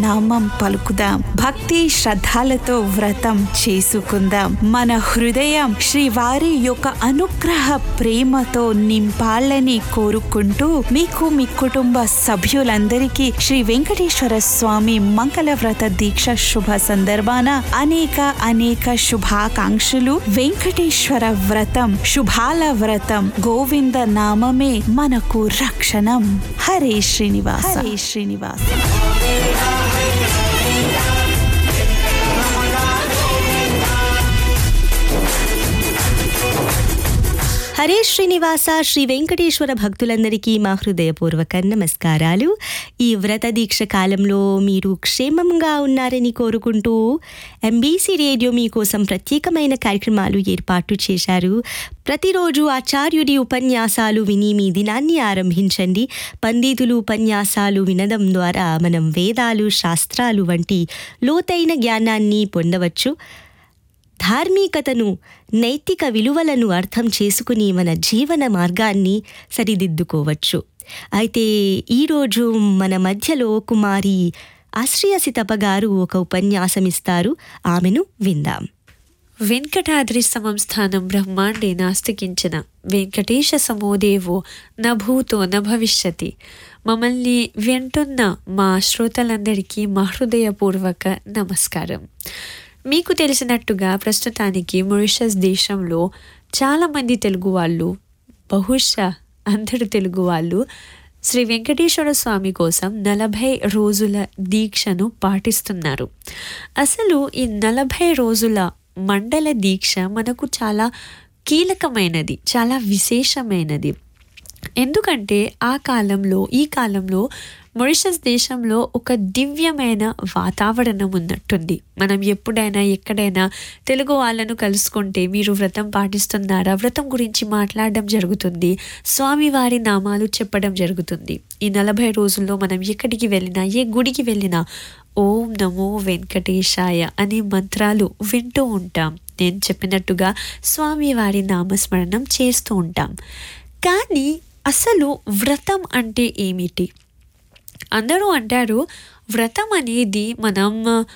నామం పలుకుదాం భక్తి శ్రద్ధలతో వ్రతం చేసుకుందాం మన హృదయం శ్రీవారి యొక్క అనుగ్రహ ప్రేమతో నింపాలని కోరుకుంటూ మీకు మీ కుటుంబ సభ్యులందరికీ శ్రీ వెంకటేశ్వర స్వామి మంగళ వ్రత దీక్ష శుభ సందర్భాన అనేక అనేక శుభాకాంక్షలు వెంకటేశ్వర వ్రతం శుభాల వ్రతం గోవింద నామమే మనకు రక్షణం హరే శ్రీనివాస హరే శ్రీనివాస హరే శ్రీనివాస శ్రీ వెంకటేశ్వర భక్తులందరికీ మా హృదయపూర్వక నమస్కారాలు ఈ వ్రత దీక్ష కాలంలో మీరు క్షేమంగా ఉన్నారని కోరుకుంటూ ఎంబీసీ రేడియో మీకోసం ప్రత్యేకమైన కార్యక్రమాలు ఏర్పాటు చేశారు ప్రతిరోజు ఆచార్యుడి ఉపన్యాసాలు విని మీ దినాన్ని ఆరంభించండి పండితులు ఉపన్యాసాలు వినడం ద్వారా మనం వేదాలు శాస్త్రాలు వంటి లోతైన జ్ఞానాన్ని పొందవచ్చు ధార్మికతను నైతిక విలువలను అర్థం చేసుకుని మన జీవన మార్గాన్ని సరిదిద్దుకోవచ్చు అయితే ఈరోజు మన మధ్యలో కుమారి ఆశ్రయ సితప గారు ఒక ఉపన్యాసం ఇస్తారు ఆమెను విందాం వెంకటాద్రి సమం స్థానం బ్రహ్మాండే నాస్తికించిన వెంకటేశ సమోదేవో న భూతో న భవిష్యతి మమ్మల్ని వింటున్న మా శ్రోతలందరికీ మా హృదయపూర్వక నమస్కారం మీకు తెలిసినట్టుగా ప్రస్తుతానికి మొరిషస్ దేశంలో చాలామంది తెలుగు వాళ్ళు బహుశా అందరు తెలుగు వాళ్ళు శ్రీ వెంకటేశ్వర స్వామి కోసం నలభై రోజుల దీక్షను పాటిస్తున్నారు అసలు ఈ నలభై రోజుల మండల దీక్ష మనకు చాలా కీలకమైనది చాలా విశేషమైనది ఎందుకంటే ఆ కాలంలో ఈ కాలంలో మొరిషస్ దేశంలో ఒక దివ్యమైన వాతావరణం ఉన్నట్టుంది మనం ఎప్పుడైనా ఎక్కడైనా తెలుగు వాళ్ళను కలుసుకుంటే మీరు వ్రతం పాటిస్తున్నారా వ్రతం గురించి మాట్లాడడం జరుగుతుంది స్వామివారి నామాలు చెప్పడం జరుగుతుంది ఈ నలభై రోజుల్లో మనం ఎక్కడికి వెళ్ళినా ఏ గుడికి వెళ్ళినా ఓం నమో వెంకటేశాయ అనే మంత్రాలు వింటూ ఉంటాం నేను చెప్పినట్టుగా స్వామివారి నామస్మరణం చేస్తూ ఉంటాం కానీ అసలు వ్రతం అంటే ఏమిటి అందరూ అంటారు వ్రతం అనేది మనం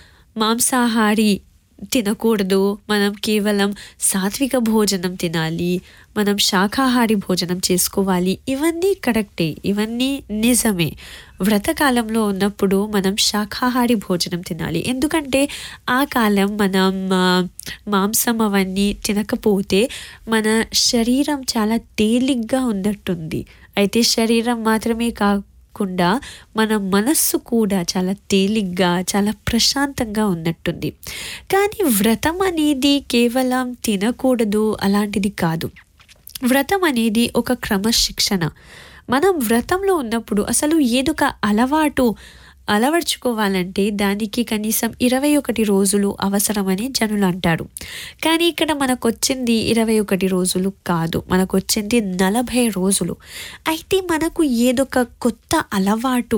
మాంసాహారి తినకూడదు మనం కేవలం సాత్విక భోజనం తినాలి మనం శాకాహారి భోజనం చేసుకోవాలి ఇవన్నీ కరెక్టే ఇవన్నీ నిజమే వ్రతకాలంలో ఉన్నప్పుడు మనం శాకాహారి భోజనం తినాలి ఎందుకంటే ఆ కాలం మనం ఆ, మాంసం అవన్నీ తినకపోతే మన శరీరం చాలా తేలిగ్గా ఉన్నట్టుంది అయితే శరీరం మాత్రమే కా కాకుండా మన మనస్సు కూడా చాలా తేలిగ్గా చాలా ప్రశాంతంగా ఉన్నట్టుంది కానీ వ్రతం అనేది కేవలం తినకూడదు అలాంటిది కాదు వ్రతం అనేది ఒక క్రమశిక్షణ మనం వ్రతంలో ఉన్నప్పుడు అసలు ఏదొక అలవాటు అలవర్చుకోవాలంటే దానికి కనీసం ఇరవై ఒకటి రోజులు అవసరమని జనులు అంటారు కానీ ఇక్కడ మనకు వచ్చింది ఇరవై ఒకటి రోజులు కాదు మనకు వచ్చింది నలభై రోజులు అయితే మనకు ఏదొక కొత్త అలవాటు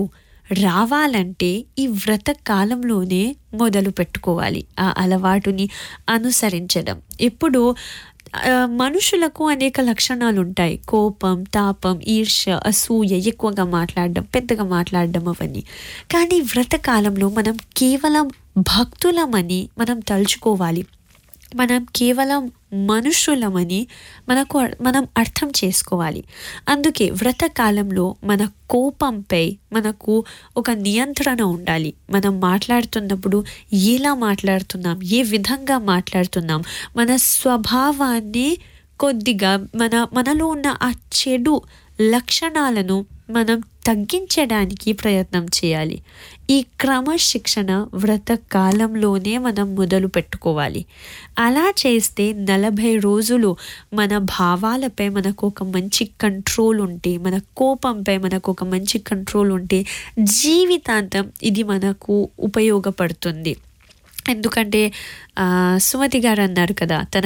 రావాలంటే ఈ వ్రత కాలంలోనే మొదలు పెట్టుకోవాలి ఆ అలవాటుని అనుసరించడం ఇప్పుడు ఆ, మనుషులకు అనేక లక్షణాలు ఉంటాయి కోపం తాపం ఈర్ష్య అసూయ ఎక్కువగా మాట్లాడడం పెద్దగా మాట్లాడడం అవన్నీ కానీ వ్రతకాలంలో మనం కేవలం భక్తులమని మనం తలుచుకోవాలి మనం కేవలం మనుషులమని మనకు మనం అర్థం చేసుకోవాలి అందుకే వ్రతకాలంలో మన కోపంపై మనకు ఒక నియంత్రణ ఉండాలి మనం మాట్లాడుతున్నప్పుడు ఎలా మాట్లాడుతున్నాం ఏ విధంగా మాట్లాడుతున్నాం మన స్వభావాన్ని కొద్దిగా మన మనలో ఉన్న ఆ చెడు లక్షణాలను మనం తగ్గించడానికి ప్రయత్నం చేయాలి ఈ క్రమశిక్షణ వ్రత కాలంలోనే మనం మొదలు పెట్టుకోవాలి అలా చేస్తే నలభై రోజులు మన భావాలపై మనకు ఒక మంచి కంట్రోల్ ఉంటే మన కోపంపై మనకు ఒక మంచి కంట్రోల్ ఉంటే జీవితాంతం ఇది మనకు ఉపయోగపడుతుంది ఎందుకంటే ఆ, సుమతి గారు అన్నారు కదా తన